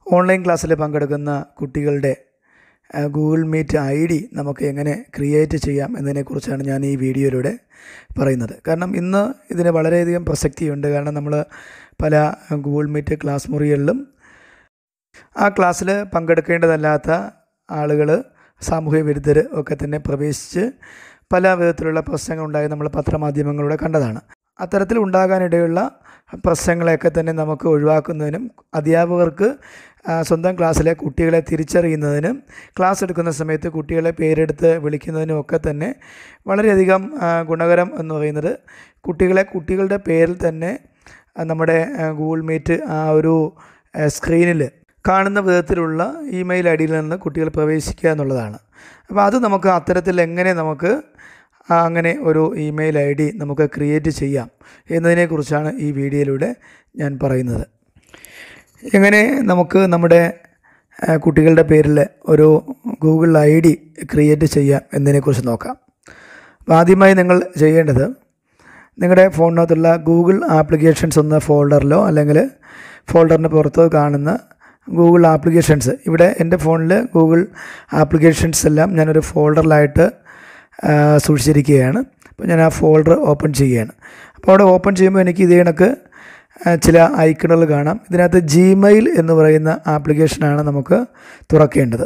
online ക്ലാസ്സിൽ പങ്കെടുക്കുന്ന കുട്ടികളുടെ ഗൂഗിൾ മീറ്റ് ഐ ഡി നമുക്ക് എങ്ങനെ ക്രിയേറ്റ് ചെയ്യാം എന്നതിനെക്കുറിച്ചാണ് ഞാൻ ഈ വീഡിയോയിലൂടെ പറയുന്നത് കാരണം ഇന്ന് ഇതിന് വളരെയധികം പ്രസക്തിയുണ്ട് കാരണം നമ്മൾ പല ഗൂഗിൾ മീറ്റ് ക്ലാസ് മുറികളിലും ആ ക്ലാസ്സിൽ പങ്കെടുക്കേണ്ടതല്ലാത്ത ആളുകൾ സാമൂഹ്യ വിരുദ്ധർ ഒക്കെ തന്നെ പ്രവേശിച്ച് പല വിധത്തിലുള്ള പ്രശ്നങ്ങളുണ്ടായി നമ്മൾ പത്രമാധ്യമങ്ങളിലൂടെ കണ്ടതാണ് അത്തരത്തിൽ ഉണ്ടാകാനിടയുള്ള പ്രശ്നങ്ങളെയൊക്കെ തന്നെ നമുക്ക് ഒഴിവാക്കുന്നതിനും അധ്യാപകർക്ക് സ്വന്തം ക്ലാസ്സിലെ കുട്ടികളെ തിരിച്ചറിയുന്നതിനും ക്ലാസ് എടുക്കുന്ന സമയത്ത് കുട്ടികളെ പേരെടുത്ത് വിളിക്കുന്നതിനും ഒക്കെ തന്നെ വളരെയധികം ഗുണകരം എന്ന് പറയുന്നത് കുട്ടികളെ കുട്ടികളുടെ പേരിൽ തന്നെ നമ്മുടെ ഗൂഗിൾ മീറ്റ് ആ ഒരു സ്ക്രീനിൽ കാണുന്ന വിധത്തിലുള്ള ഇമെയിൽ ഐ ഡിയിൽ നിന്ന് കുട്ടികൾ പ്രവേശിക്കുക എന്നുള്ളതാണ് അപ്പോൾ അത് നമുക്ക് അത്തരത്തിൽ എങ്ങനെ നമുക്ക് അങ്ങനെ ഒരു ഇമെയിൽ ഐ ഡി നമുക്ക് ക്രിയേറ്റ് ചെയ്യാം എന്നതിനെക്കുറിച്ചാണ് ഈ വീഡിയോയിലൂടെ ഞാൻ പറയുന്നത് എങ്ങനെ നമുക്ക് നമ്മുടെ കുട്ടികളുടെ പേരിൽ ഒരു ഗൂഗിൾ ഐ ഡി ക്രിയേറ്റ് ചെയ്യാം എന്നതിനെക്കുറിച്ച് നോക്കാം അപ്പോൾ ആദ്യമായി നിങ്ങൾ ചെയ്യേണ്ടത് നിങ്ങളുടെ ഫോണിനകത്തുള്ള ഗൂഗിൾ ആപ്ലിക്കേഷൻസ് എന്ന ഫോൾഡറിലോ അല്ലെങ്കിൽ ഫോൾഡറിന് പുറത്തോ കാണുന്ന ഗൂഗിൾ ആപ്ലിക്കേഷൻസ് ഇവിടെ എൻ്റെ ഫോണിൽ ഗൂഗിൾ ആപ്ലിക്കേഷൻസ് എല്ലാം ഞാനൊരു ഫോൾഡറിലായിട്ട് സൂക്ഷിച്ചിരിക്കുകയാണ് അപ്പോൾ ഞാൻ ആ ഫോൾഡർ ഓപ്പൺ ചെയ്യുകയാണ് അപ്പോൾ അവിടെ ഓപ്പൺ ചെയ്യുമ്പോൾ എനിക്ക് ഇതേ കണക്ക് ചില ഐക്കണുകൾ കാണാം ഇതിനകത്ത് ജിമെയിൽ എന്ന് പറയുന്ന ആപ്ലിക്കേഷനാണ് നമുക്ക് തുറക്കേണ്ടത്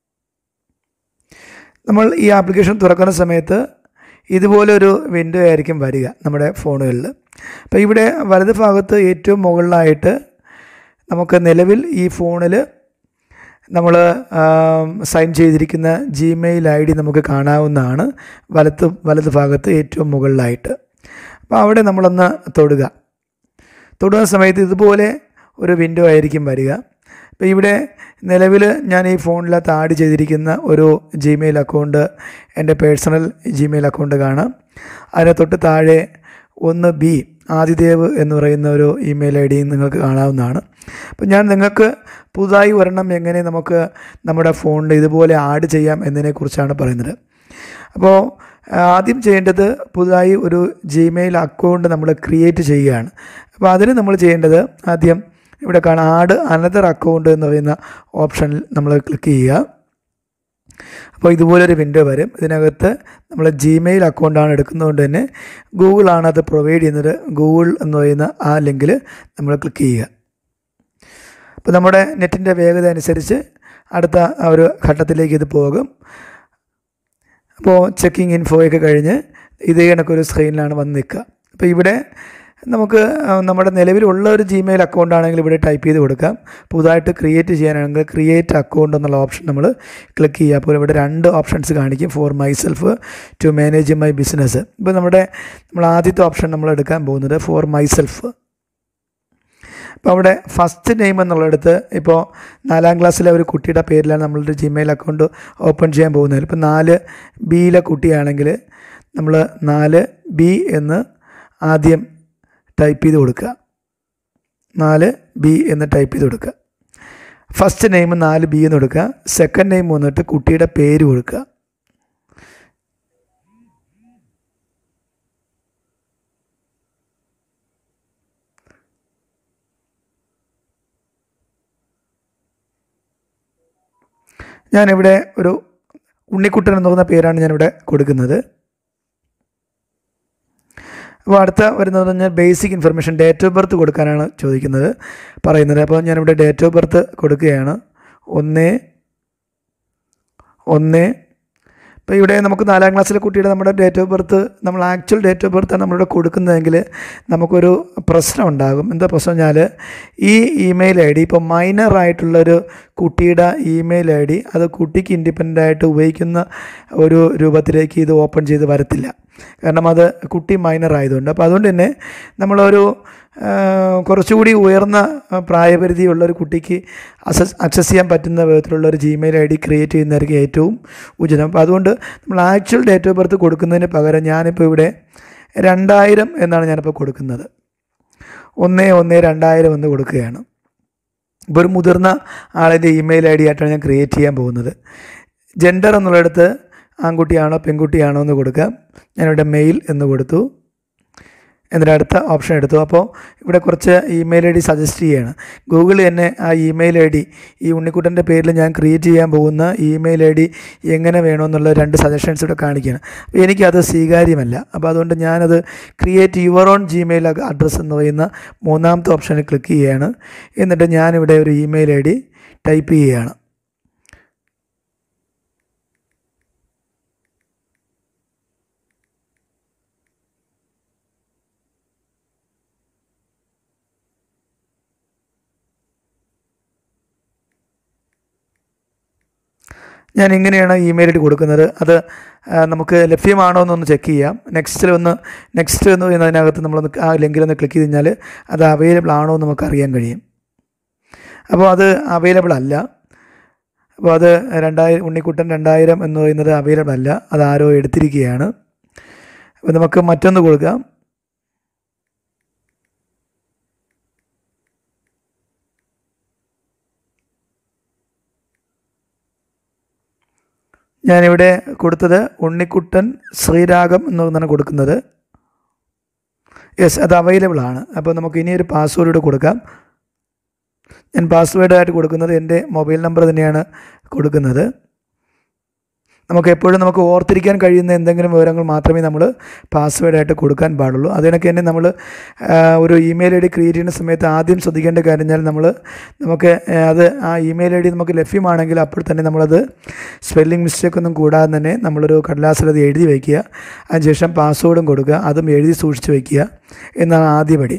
നമ്മൾ ഈ ആപ്ലിക്കേഷൻ തുറക്കുന്ന സമയത്ത് ഇതുപോലെ ഒരു വിൻഡോ ആയിരിക്കും വരിക നമ്മുടെ ഫോണുകളിൽ അപ്പോൾ ഇവിടെ വലത് ഭാഗത്ത് ഏറ്റവും മുകളിലായിട്ട് നമുക്ക് നിലവിൽ ഈ ഫോണിൽ നമ്മൾ സൈൻ ചെയ്തിരിക്കുന്ന ജിമെയിൽ ഐ ഡി നമുക്ക് കാണാവുന്നതാണ് വലത്ത് വലത് ഭാഗത്ത് ഏറ്റവും മുകളിലായിട്ട് അപ്പോൾ അവിടെ നമ്മളൊന്ന് തൊടുക തൊടുന്ന സമയത്ത് ഇതുപോലെ ഒരു വിൻഡോ ആയിരിക്കും വരിക അപ്പോൾ ഇവിടെ നിലവിൽ ഞാൻ ഈ ഫോണിനകത്ത് ആഡ് ചെയ്തിരിക്കുന്ന ഒരു ജിമെയിൽ അക്കൗണ്ട് എൻ്റെ പേഴ്സണൽ ജിമെയിൽ അക്കൗണ്ട് കാണാം അതിന് തൊട്ട് താഴെ ഒന്ന് ബി ആദിദേവ് എന്ന് പറയുന്ന ഒരു ഇമെയിൽ ഐ ഡിയും നിങ്ങൾക്ക് കാണാവുന്നതാണ് അപ്പോൾ ഞാൻ നിങ്ങൾക്ക് പുതുതായി ഒരെണ്ണം എങ്ങനെ നമുക്ക് നമ്മുടെ ഫോണിൽ ഇതുപോലെ ആഡ് ചെയ്യാം എന്നതിനെക്കുറിച്ചാണ് പറയുന്നത് അപ്പോൾ ആദ്യം ചെയ്യേണ്ടത് പുതുതായി ഒരു ജിമെയിൽ അക്കൗണ്ട് നമ്മൾ ക്രിയേറ്റ് ചെയ്യുകയാണ് അപ്പോൾ അതിന് നമ്മൾ ചെയ്യേണ്ടത് ആദ്യം ഇവിടെ കാണാം ആഡ് അനദർ അക്കൗണ്ട് എന്ന് പറയുന്ന ഓപ്ഷനിൽ നമ്മൾ ക്ലിക്ക് ചെയ്യുക അപ്പോൾ ഇതുപോലൊരു വിൻഡോ വരും ഇതിനകത്ത് നമ്മൾ ജിമെയിൽ അക്കൗണ്ടാണ് എടുക്കുന്നതുകൊണ്ട് തന്നെ ഗൂഗിളാണ് അത് പ്രൊവൈഡ് ചെയ്യുന്നത് ഗൂഗിൾ എന്ന് പറയുന്ന ആ ലിങ്കിൽ നമ്മൾ ക്ലിക്ക് ചെയ്യുക അപ്പോൾ നമ്മുടെ നെറ്റിൻ്റെ വേഗത അനുസരിച്ച് അടുത്ത ഒരു ഘട്ടത്തിലേക്ക് ഇത് പോകും അപ്പോൾ ചെക്കിംഗ് ഇൻഫോയൊക്കെ കഴിഞ്ഞ് ഇതേ കണക്കൊരു സ്ക്രീനിലാണ് വന്ന് നിൽക്കുക അപ്പോൾ ഇവിടെ നമുക്ക് നമ്മുടെ നിലവിലുള്ള ഒരു ജിമെയിൽ അക്കൗണ്ട് ആണെങ്കിൽ ഇവിടെ ടൈപ്പ് ചെയ്ത് കൊടുക്കാം പുതുതായിട്ട് ക്രിയേറ്റ് ചെയ്യാനാണെങ്കിൽ ക്രിയേറ്റ് അക്കൗണ്ട് എന്നുള്ള ഓപ്ഷൻ നമ്മൾ ക്ലിക്ക് ചെയ്യുക അപ്പോൾ ഇവിടെ രണ്ട് ഓപ്ഷൻസ് കാണിക്കും for myself to manage my business ഇപ്പോൾ നമ്മുടെ നമ്മൾ ആദ്യത്തെ ഓപ്ഷൻ നമ്മൾ എടുക്കാൻ പോകുന്നത് ഫോർ മൈ സെൽഫ് അപ്പോൾ അവിടെ ഫസ്റ്റ് നെയിം എന്നുള്ളിടത്ത് ഇപ്പോൾ നാലാം ക്ലാസ്സിലെ ഒരു കുട്ടിയുടെ പേരിലാണ് നമ്മളൊരു ജിമെയിൽ അക്കൗണ്ട് ഓപ്പൺ ചെയ്യാൻ പോകുന്നത് ഇപ്പോൾ നാല് ബിയിലെ കുട്ടിയാണെങ്കിൽ നമ്മൾ നാല് ബി എന്ന് ആദ്യം ടൈപ്പ് ചെയ്ത് കൊടുക്കുക നാല് ബി എന്ന് ടൈപ്പ് ചെയ്ത് കൊടുക്കുക ഫസ്റ്റ് നെയിം നാല് ബി എന്ന് കൊടുക്കുക സെക്കൻഡ് നെയിം വന്നിട്ട് കുട്ടിയുടെ പേര് കൊടുക്കുക ഞാനിവിടെ ഒരു ഉണ്ണിക്കുട്ടൻ എന്ന് പറയുന്ന പേരാണ് ഞാനിവിടെ കൊടുക്കുന്നത് അപ്പോൾ അടുത്ത വരുന്നത് പറഞ്ഞാൽ basic information date of birth കൊടുക്കാനാണ് ചോദിക്കുന്നത് പറയുന്നത് അപ്പോൾ ഞാനിവിടെ ഡേറ്റ് ഓഫ് ബർത്ത് കൊടുക്കുകയാണ് ഒന്ന് ഒന്ന് ഇപ്പോൾ ഇവിടെ നമുക്ക് നാലാം ക്ലാസ്സിലെ കുട്ടിയുടെ നമ്മുടെ ഡേറ്റ് ഓഫ് ബർത്ത് നമ്മൾ ആക്ച്വൽ ഡേറ്റ് ഓഫ് ബർത്താണ് നമ്മളിവിടെ കൊടുക്കുന്നതെങ്കിൽ നമുക്കൊരു പ്രശ്നം ഉണ്ടാകും എന്താ പ്രശ്നം പറഞ്ഞാൽ ഈ ഇമെയിൽ ഐ ഡി ഇപ്പോൾ മൈനർ ആയിട്ടുള്ളൊരു കുട്ടിയുടെ ഇമെയിൽ ഐ ഡി അത് കുട്ടിക്ക് ഇൻഡിപെൻഡൻ്റ് ആയിട്ട് ഉപയോഗിക്കുന്ന ഒരു രൂപത്തിലേക്ക് ഇത് ഓപ്പൺ ചെയ്ത് വരത്തില്ല കാരണം അത് കുട്ടി മൈനർ ആയതുകൊണ്ട് അപ്പോൾ അതുകൊണ്ട് തന്നെ നമ്മളൊരു കുറച്ചുകൂടി ഉയർന്ന പ്രായപരിധിയുള്ള ഒരു കുട്ടിക്ക് അസസ് അക്സസ് ചെയ്യാൻ പറ്റുന്ന വിധത്തിലുള്ള ഒരു ജിമെയിൽ ഐ ഡി ക്രിയേറ്റ് ചെയ്യുന്നതായിരിക്കും ഏറ്റവും ഉചിതം അപ്പോൾ അതുകൊണ്ട് നമ്മൾ ആക്ച്വൽ ഡേറ്റ് ഓഫ് ബർത്ത് കൊടുക്കുന്നതിന് പകരം ഞാനിപ്പോൾ ഇവിടെ രണ്ടായിരം എന്നാണ് ഞാനിപ്പോൾ കൊടുക്കുന്നത് ഒന്ന് ഒന്ന് രണ്ടായിരം എന്ന് കൊടുക്കുകയാണ് ഇപ്പോൾ ഒരു മുതിർന്ന ആളിൻ്റെ ഇമെയിൽ ഐ ഡി ആയിട്ടാണ് ഞാൻ ക്രിയേറ്റ് ചെയ്യാൻ പോകുന്നത് ജെൻഡർ എന്നുള്ളിടത്ത് ആൺകുട്ടിയാണോ പെൺകുട്ടിയാണോ എന്ന് കൊടുക്കാം ഞാനിവിടെ മെയിൽ എന്ന് കൊടുത്തു എന്നിട്ട് അടുത്ത ഓപ്ഷൻ എടുത്തു അപ്പോൾ ഇവിടെ കുറച്ച് ഇമെയിൽ ഐ ഡി സജസ്റ്റ് ചെയ്യാണ് ഗൂഗിൾ തന്നെ ആ ഇമെയിൽ ഐ ഡി ഈ ഉണ്ണിക്കുട്ടൻ്റെ പേരിൽ ഞാൻ ക്രിയേറ്റ് ചെയ്യാൻ പോകുന്ന ഇമെയിൽ ഐ ഡി എങ്ങനെ വേണമെന്നുള്ള രണ്ട് സജഷൻസ് ഇവിടെ കാണിക്കുകയാണ് അപ്പോൾ എനിക്കത് സ്വീകാര്യമല്ല അപ്പോൾ അതുകൊണ്ട് ഞാനത് create your own Gmail address എന്ന് പറയുന്ന മൂന്നാമത്തെ ഓപ്ഷനിൽ ക്ലിക്ക് ചെയ്യുകയാണ് എന്നിട്ട് ഞാനിവിടെ ഒരു ഇമെയിൽ ഐ ഡി ടൈപ്പ് ചെയ്യുകയാണ് ഞാൻ ഇങ്ങനെയാണ് ഇമെയിൽ ഐ ഡി കൊടുക്കുന്നത് അത് ആ, നമുക്ക് ലഭ്യമാണോ എന്നൊന്ന് ചെക്ക് ചെയ്യാം നെക്സ്റ്റിൽ ഒന്ന് നെക്സ്റ്റ് എന്ന് പറയുന്നതിനകത്ത് നമ്മളൊന്ന് ആ ലിങ്കിലൊന്ന് ക്ലിക്ക് ചെയ്ത് കഴിഞ്ഞാൽ അത് അവൈലബിൾ ആണോ എന്ന് നമുക്ക് അറിയാൻ കഴിയും അപ്പോൾ അത് അവൈലബിൾ അല്ല അപ്പോൾ അത് രണ്ടായിരം ഉണ്ണിക്കുട്ടൻ രണ്ടായിരം എന്ന് പറയുന്നത് അവൈലബിൾ അല്ല അത് ആരോ എടുത്തിരിക്കുകയാണ് അപ്പോൾ നമുക്ക് മറ്റൊന്ന് കൊടുക്കാം ഞാനിവിടെ കൊടുത്തത് ഉണ്ണിക്കുട്ടൻ ശ്രീരാഗം എന്നാണ് കൊടുക്കുന്നത് യെസ് അത് അവൈലബിൾ ആണ് അപ്പോൾ നമുക്ക് ഇനി ഒരു പാസ്വേഡ് കൊടുക്കാം ഞാൻ പാസ്വേഡായിട്ട് കൊടുക്കുന്നത് എൻ്റെ മൊബൈൽ നമ്പർ തന്നെയാണ് കൊടുക്കുന്നത് നമുക്ക് എപ്പോഴും നമുക്ക് ഓർത്തിരിക്കാൻ കഴിയുന്ന എന്തെങ്കിലും വിവരങ്ങൾ മാത്രമേ നമ്മൾ പാസ്വേഡായിട്ട് കൊടുക്കാൻ പാടുള്ളൂ അതിനൊക്കെ തന്നെ നമ്മൾ ആ, ഒരു ഇമെയിൽ ഐ ഡി ക്രിയേറ്റ് ചെയ്യുന്ന സമയത്ത് ആദ്യം ശ്രദ്ധിക്കേണ്ട കാര്യം എന്നാൽ നമ്മൾ നമുക്ക് ആ, അത് ആ ഇമെയിൽ ഐ ഡി നമുക്ക് ലഭ്യമാണെങ്കിൽ അപ്പോൾ തന്നെ നമ്മളത് സ്പെല്ലിംഗ് മിസ്റ്റേക്ക് ഒന്നും കൂടാതെ തന്നെ നമ്മളൊരു കടലാസിൽ അത് എഴുതി വയ്ക്കുക അതിനുശേഷം പാസ്വേഡും കൊടുക്കുക അതും എഴുതി സൂക്ഷിച്ച് വയ്ക്കുക എന്നാണ് ആദ്യപടി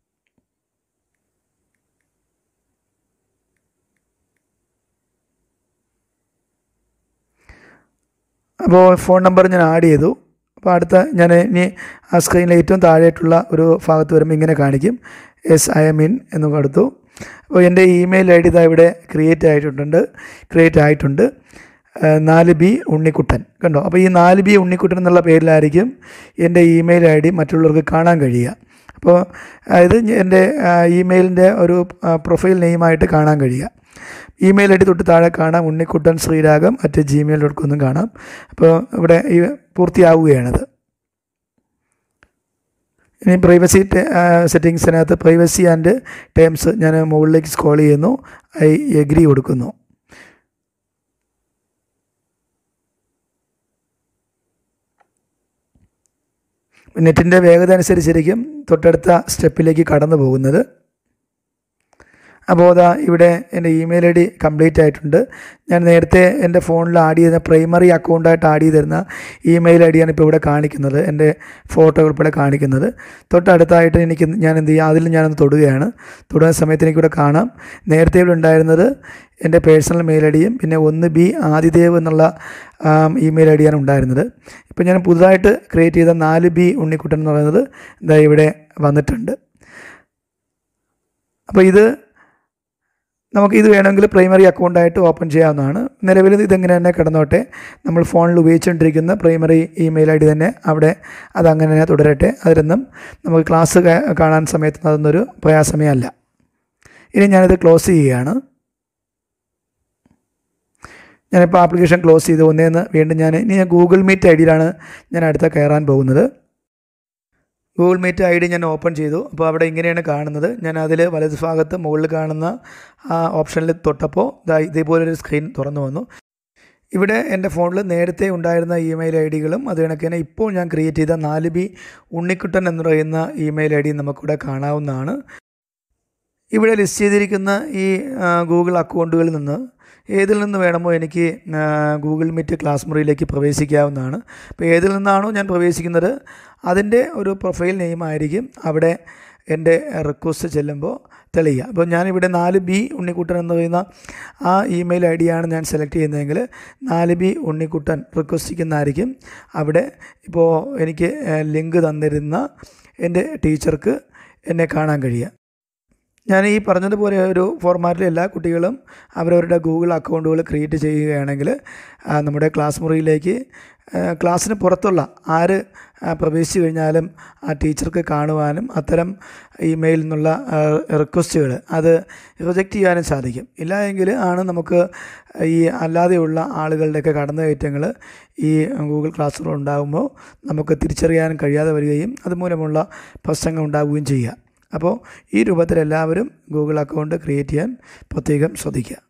അപ്പോൾ ഫോൺ നമ്പർ ഞാൻ ആഡ് ചെയ്തു അപ്പോൾ അടുത്ത ഞാൻ ഇനി ആ സ്ക്രീനിൽ ഏറ്റവും താഴെയായിട്ടുള്ള ഒരു ഭാഗത്ത് വരുമ്പോൾ ഇങ്ങനെ കാണിക്കും എസ് ഐ എം ഇൻ എന്ന് കൊടുത്തു അപ്പോൾ എൻ്റെ ഇമെയിൽ ഐ ഡി ഇതാ ഇവിടെ ക്രിയേറ്റ് ആയിട്ടുണ്ട് ക്രിയേറ്റ് ആയിട്ടുണ്ട് ആ, നാല് ബി ഉണ്ണിക്കുട്ടൻ കണ്ടോ അപ്പോൾ ഈ നാല് ബി ഉണ്ണിക്കുട്ടൻ എന്നുള്ള പേരിലായിരിക്കും എൻ്റെ ഇമെയിൽ ഐ ഡി മറ്റുള്ളവർക്ക് കാണാൻ കഴിയുക അപ്പോൾ ആ, ഇത് എൻ്റെ ഇമെയിലിൻ്റെ ഒരു ആ, പ്രൊഫൈൽ നെയിമായിട്ട് കാണാൻ കഴിയുക ഇമെയിൽ ഐ ഡി തൊട്ട് താഴെ കാണാം Unnikuttan Sreeragam at Gmail dot കോന്നും കാണാം അപ്പോൾ ഇവിടെ ഈ പൂർത്തിയാവുകയാണത് ഇനി പ്രൈവസി സെറ്റിങ്സിനകത്ത് പ്രൈവസി ആൻഡ് ടേംസ് ഞാൻ മുകളിലേക്ക് സ്ക്രോൾ ചെയ്യുന്നു ഐ എഗ്രി കൊടുക്കുന്നു നെറ്റിൻ്റെ വേഗത അനുസരിച്ചിരിക്കും തൊട്ടടുത്ത സ്റ്റെപ്പിലേക്ക് കടന്നു പോകുന്നത് അപ്പോൾ അതാ ഇവിടെ എൻ്റെ ഇമെയിൽ ഐ ഡി കംപ്ലീറ്റ് ആയിട്ടുണ്ട് ഞാൻ നേരത്തെ എൻ്റെ ഫോണിൽ ആഡ് ചെയ്ത പ്രൈമറി അക്കൗണ്ടായിട്ട് ആഡ് ചെയ്തിരുന്ന ഇമെയിൽ ഐ ഡിയാണ് ഇപ്പോൾ ഇവിടെ കാണിക്കുന്നത് എൻ്റെ ഫോട്ടോ ഉൾപ്പെടെ കാണിക്കുന്നത് തൊട്ടടുത്തായിട്ട് എനിക്ക് ഞാൻ എന്ത് ചെയ്യും അതിൽ ഞാനൊന്ന് തൊടുകയാണ് തൊടുന്ന സമയത്ത് എനിക്കിവിടെ കാണാം നേരത്തെ ഇവിടെ ഉണ്ടായിരുന്നത് എൻ്റെ പേഴ്സണൽ മെയിൽ ഐ ഡിയും പിന്നെ ഒന്ന് ബി ആദിദേവ് എന്നുള്ള ഇമെയിൽ ഐ ഡിയാണ് ഉണ്ടായിരുന്നത് ഇപ്പോൾ ഞാൻ പുതുതായിട്ട് ക്രിയേറ്റ് ചെയ്ത നാല് ബി ഉണ്ണിക്കുട്ടൻ എന്ന് പറയുന്നത് ഇതാ ഇവിടെ വന്നിട്ടുണ്ട് അപ്പോൾ ഇത് നമുക്ക് ഇത് വേണമെങ്കിൽ പ്രൈമറി അക്കൗണ്ടായിട്ട് ഓപ്പൺ ചെയ്യാവുന്നതാണ് നിലവിൽ ഇതെങ്ങനെ തന്നെ കിടന്നോട്ടെ നമ്മൾ ഫോണിൽ ഉപയോഗിച്ചുകൊണ്ടിരിക്കുന്ന പ്രൈമറി ഇമെയിൽ ഐ ഡി തന്നെ അവിടെ അതങ്ങനെ തന്നെ തുടരട്ടെ അതിലൊന്നും നമുക്ക് ക്ലാസ് കാ- കാണാൻ സമയത്ത് അതൊന്നൊരു പ്രയാസമേ അല്ല ഇനി ഞാനിത് ക്ലോസ് ചെയ്യുകയാണ് ഞാനിപ്പോൾ ആപ്ലിക്കേഷൻ ക്ലോസ് ചെയ്ത് ഒന്നേന്ന് വീണ്ടും ഞാൻ ഇനി ഞാൻ ഗൂഗിൾ മീറ്റ് ഐ ഡിയിലാണ് ഞാൻ അടുത്ത കയറാൻ പോകുന്നത് ഗൂഗിൾ മീറ്റ് ഐ ഡി ഞാൻ ഓപ്പൺ ചെയ്തു അപ്പോൾ അവിടെ ഇങ്ങനെയാണ് കാണുന്നത് ഞാൻ അതിൽ വലത് ഭാഗത്ത് മുകളിൽ കാണുന്ന ആ ഓപ്ഷനിൽ തൊട്ടപ്പോൾ ദാ ഇതേപോലൊരു സ്ക്രീൻ തുറന്നു വന്നു ഇവിടെ എൻ്റെ ഫോണിൽ നേരത്തെ ഉണ്ടായിരുന്ന ഇമെയിൽ ഐ ഡികളും അത് കണക്ക് തന്നെ ഇപ്പോൾ ഞാൻ ക്രിയേറ്റ് ചെയ്ത നാല് ബി ഉണ്ണിക്കുട്ടൻ എന്ന് പറയുന്ന ഇമെയിൽ ഐ ഡി നമുക്കിവിടെ കാണാവുന്നതാണ് ഇവിടെ ലിസ്റ്റ് ചെയ്തിരിക്കുന്ന ഈ ആ, ഗൂഗിൾ അക്കൗണ്ടുകളിൽ നിന്ന് ഏതിൽ നിന്ന് വേണമോ എനിക്ക് ആ, ഗൂഗിൾ മീറ്റ് ക്ലാസ് മുറിയിലേക്ക് പ്രവേശിക്കാവുന്നതാണ് അപ്പോൾ ഏതിൽ നിന്നാണോ ഞാൻ പ്രവേശിക്കുന്നത് അതിൻ്റെ ഒരു പ്രൊഫൈൽ നെയിം ആയിരിക്കും അവിടെ എൻ്റെ റിക്വസ്റ്റ് ചെല്ലുമ്പോൾ തെളിയുക അപ്പോൾ ഞാനിവിടെ നാല് ബി ഉണ്ണിക്കുട്ടൻ എന്ന് പറയുന്ന ആ ഇമെയിൽ ഐ ഡിയാണ് ഞാൻ സെലക്ട് ചെയ്യുന്നതെങ്കിൽ നാല് ബി ഉണ്ണിക്കുട്ടൻ റിക്വസ്റ്റിക്കുന്നതായിരിക്കും അവിടെ ഇപ്പോൾ എനിക്ക് ലിങ്ക് തന്നിരുന്ന എൻ്റെ ടീച്ചർക്ക് എന്നെ കാണാൻ കഴിയുക ഞാൻ ഈ പറഞ്ഞതുപോലെ ഒരു ഫോർമാറ്റിൽ എല്ലാ കുട്ടികളും അവരവരുടെ ഗൂഗിൾ അക്കൗണ്ടുകൾ ക്രിയേറ്റ് ചെയ്യുകയാണെങ്കിൽ ആ, നമ്മുടെ ക്ലാസ് മുറിയിലേക്ക് ഏഹ് ക്ലാസ്സിന് പുറത്തുള്ള ആര് ആ, പ്രവേശിച്ചു കഴിഞ്ഞാലും ആ ടീച്ചർക്ക് കാണുവാനും അത്തരം ഇമെയിലിൽ നിന്നുള്ള റിക്വസ്റ്റുകൾ അത് റിജക്റ്റ് ചെയ്യാനും സാധിക്കും ഇല്ല എങ്കിൽ ആണ് നമുക്ക് ഈ അല്ലാതെയുള്ള ആളുകളുടെയൊക്കെ കടന്നുകയറ്റങ്ങൾ ഈ ഗൂഗിൾ ക്ലാസ് റൂം ഉണ്ടാകുമ്പോൾ നമുക്ക് തിരിച്ചറിയാൻ കഴിയാതെ വരികയും അതുമൂലമുള്ള പ്രശ്നങ്ങൾ ഉണ്ടാവുകയും ചെയ്യുക അപ്പോൾ ഈ രൂപത്തിൽ എല്ലാവരും ഗൂഗിൾ അക്കൗണ്ട് ക്രിയേറ്റ് ചെയ്യാൻ പ്രത്യേകം ശ്രദ്ധിക്കുക